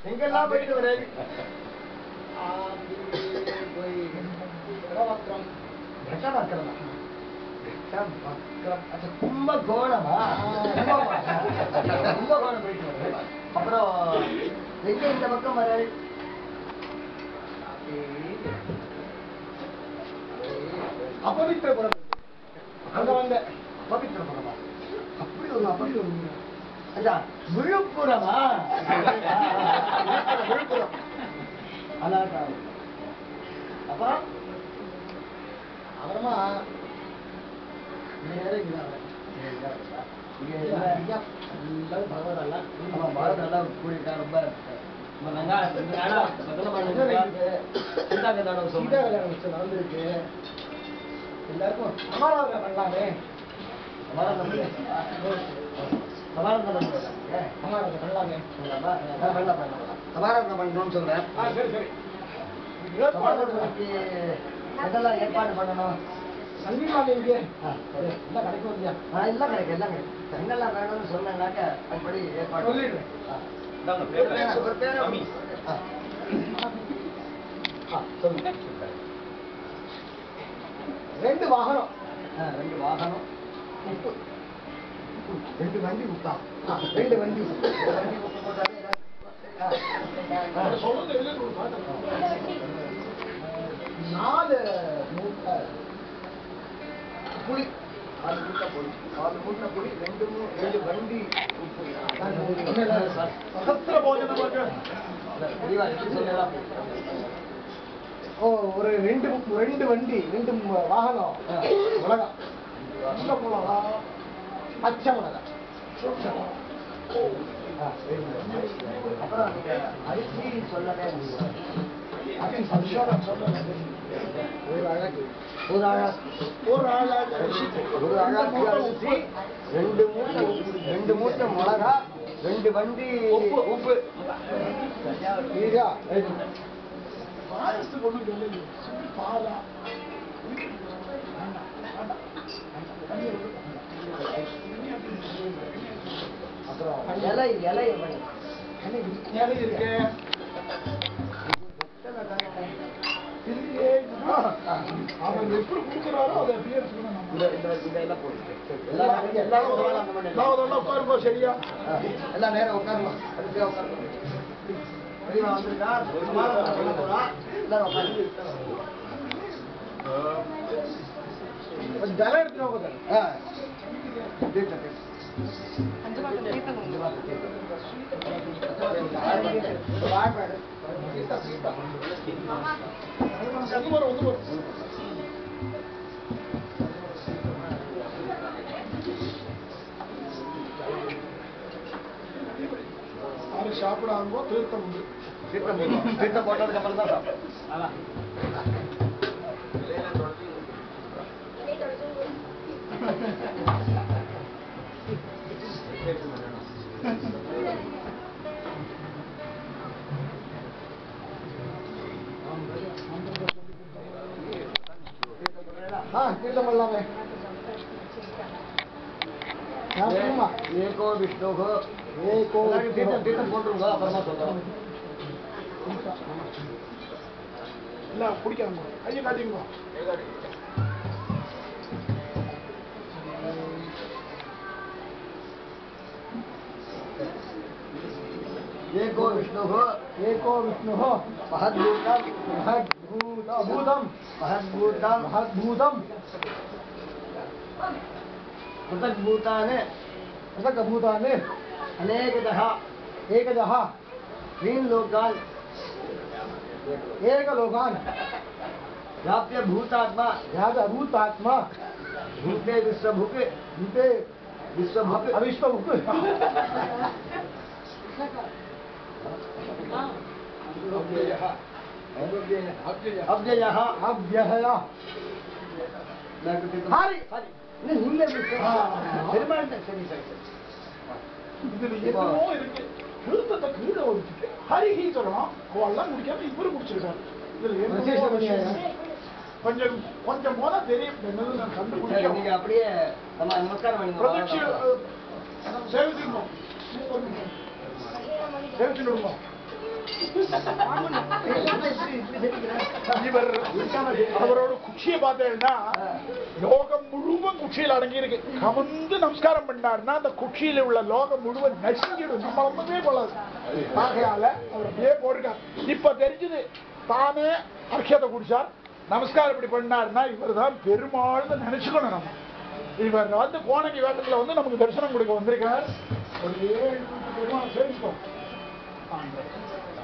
எங்கெல்லாம் போயிட்டு வர போய் கடவத்திரம் கடவத்திரமா अच्छा கும்பகோணமா கும்பகோணம் போயிட்டு வரேன் அப்புறம் எங்க இந்த பக்கம் வர அபவித்திரபுரம் அங்க வந்த அபவித்திரபுரமா அப்படி ஒரு அப்படி ஒரு ஐயா விழுப்புரமா விழுப்புரம் அதான் அப்புறம் அப்புறமா நேரா இங்க வரேன். இங்க வரேன். இங்க எல்லாம் எல்லாரும் பரவாயில்ல. ஆமா, பரவாயில்ல. கூடிட்டா ரொம்ப ரொம்ப நல்லா இருக்கு. ஆனா, முதல்ல பண்ணுங்க. சீதா கல்யாணம் சீதா கல்யாணம் உற்சவம் நடந்திருக்கு. எல்லாருக்கும் சமாதானம் பண்ணலாமே சமாதானம் பண்ணு. சமாதானம் பண்ணலாமே. சமாதானம் பண்ணலாமே. பண்ணலாமா? ஆ, பண்ணலாம், பண்ணலாம். சமாதானம் பண்ணணும்னு சொல்றேன் சரி சரி சமாதானத்துக்கு எதெல்லாம் ஏற்பாடு பண்ணணும் சங்கீதம் எங்கே ஆ, சரி. எல்லாம் கிடைக்கும் இல்லையா ஆ, எல்லாம் கிடைக்கும் எல்லாம் கிடைக்கும் செங்கல்லாம் வேணும்னு சொன்னாக்க அப்படி ஏற்பாடு சொல்லிடுறேன். ஆ. இந்தாங்க, ஒரு பேர் பேர், ஒரு பேர். சாமி. ஆ. ஆ, சொல்லுங்க ரெண்டு வாகனம் ஆ, ரெண்டு வாகனம் உப்பு உப்பு. ரெண்டு வண்டி உப்பா ஆ, ரெண்டு வண்டி உப்பு. ரெண்டு வண்டி உப்பு போட்டாலே ஆ. ஆ. சொல்றது இல்லைன்னு ஒரு பாட்டு. நாலு மூட்டை புளி நாலு மூட்டை புளி நாலு மூட்டை புளி ரெண்டு மூ- ரெண்டு வண்டி உப்பு. ஒண்ணும் இல்ல சார். சத்திர போஜனமாக இல்ல, தெளிவா எப்படி சொல்லலாம்? ஓ ஒரு ரெண்டு மு- ரெண்டு வண்டி ரெண்டு மு- வாகனம் மிளகா நல்ல மிளகா பச்சை மிளகா ஆ, சரி. அப்புறம் நீங்க அரிசி சொல்லவே முடியாது அது சம்சாரம் சொல்லுங்க ஒரு அழகு ஒரு அழகு ஒரு ஆளாக அரிசி ஒரு அழகு அரிசி ரெண்டு மூட்டை உப்பு, ரெண்டு மூட்டை மிளகா ரெண்டு வண்டி உப்பு உப்பு சரியா பாயசத்துக்கு ஒன்றும் இல்லை பாலா அப்புறம் இலை இலை எப்படி? இலை இருக்கு இல்லையே அவன் எப்படி கொடுக்குறாரோ அதை அப்படியே இருக்கணும் நம்ம இந்த இந்த இந்த எல்லாம் போட்டு எல்லாரும் எல்லாரும் சமாதானம் பண்ணி நான் அதெல்லாம் உட்காருப்பா சரியா ஆ, எல்லாம் நேரம் உட்காரலாம் அதுக்கே உட்காரலாம் பெரியவா வந்திருக்கா சமாதானம் பண்ண போறா எல்லாரும் உட்காந்து கொஞ்சம் ஜலம் எடுத்துட்டு வாங்க சார். ஆ தீர்த்தம், தீர்த்தம். வாழ்வாடு. தீர்த்தம், தீர்த்தம். வந்து வரும் வந்து வரும் யாரு சாப்பிடாமோ தீர்த்தம் உண்டு தீர்த்தம் போடுவோம். தீர்த்தம் போட்டதுக்கு அப்புறம் தான் சாப்பிடும் ஆ தீர்த்தம் பண்ணலாமே ஆமா. ஏகோ விஷ்ணுகோ ஏகோ எல்லாரும் தீர்த்தம் தீர்த்தம் போட்டுருங்க அப்புறமா சொல்றோம் எல்லாம் குடிக்காம கையை காட்டிங்க ஏகோ விஷ்ணுகோ ஏகோ விஷ்ணு மகத்பூதம் பூதம் மகத்பூதம் மகத்பூதம் பृथग्भूतानि பதகபூதானே अनेकतः ஏகதः त्रीन् लोकान् ஏகலோகான் व्याप्य भूतात्मा யாத பூதாத்மா भूते विश्वभुक् விதே विश्वभुक् அவிஸ்வமுக்கு अव्ययः அவ்யஹயா ஹரி ஹரி இன்னும் நீங்க எப்படி ஆ. பெருமாள் சரி சரி சரி இதுல என்னமோ இருக்கு நிறுத்தத்தை கீழே ஒதுக்கிட்டு ஹரிஹி சொல்லணும் அவெல்லாம் குடிக்காம இவரு குடிச்சிருக்காரு இதுல என்னமோ விசேஷம் விஷயம். இல்லையா? கொஞ்சம் கொஞ்சம் போனா தெரியும் என்னது நான் சரி, கண்டுபிடிக்கிறேன் நீங்க அப்படியே நம்ம நமஸ்காரம் பண்ணுங்க பிரதட்சி சேவிச்சிருந்தோம் சேவிச்சுடுவோம் இவர் அவரோட குச்சியை பார்த்தேன்னா லோகம் முழுவதும் குச்சியில் அடங்கி இருக்கு கவர்ந்து நமஸ்காரம் பண்ணாருன்னா அந்த குச்சியில உள்ள லோகம் முழுவதும் நசுங்கிடும் நம்ம ஒண்ணுமே கொள்ளாது ஆகையால அவர் அப்படியே போட்டிருக்கார் இப்ப தெரிஞ்சது தானே அர்க்கியத்தை குடிச்சார் நமஸ்காரம் இப்படி பண்ணாருன்னா இவர் தான் பெருமாள்னு நினைச்சுக்கணும் நம்ம இவர் வந்து கோணங்கி வேட்டத்துல வந்து நமக்கு தரிசனம் கொடுக்க வந்திருக்கார் ஒரு ஏழு பெருமாள் சேவிப்போம் ஆண்டு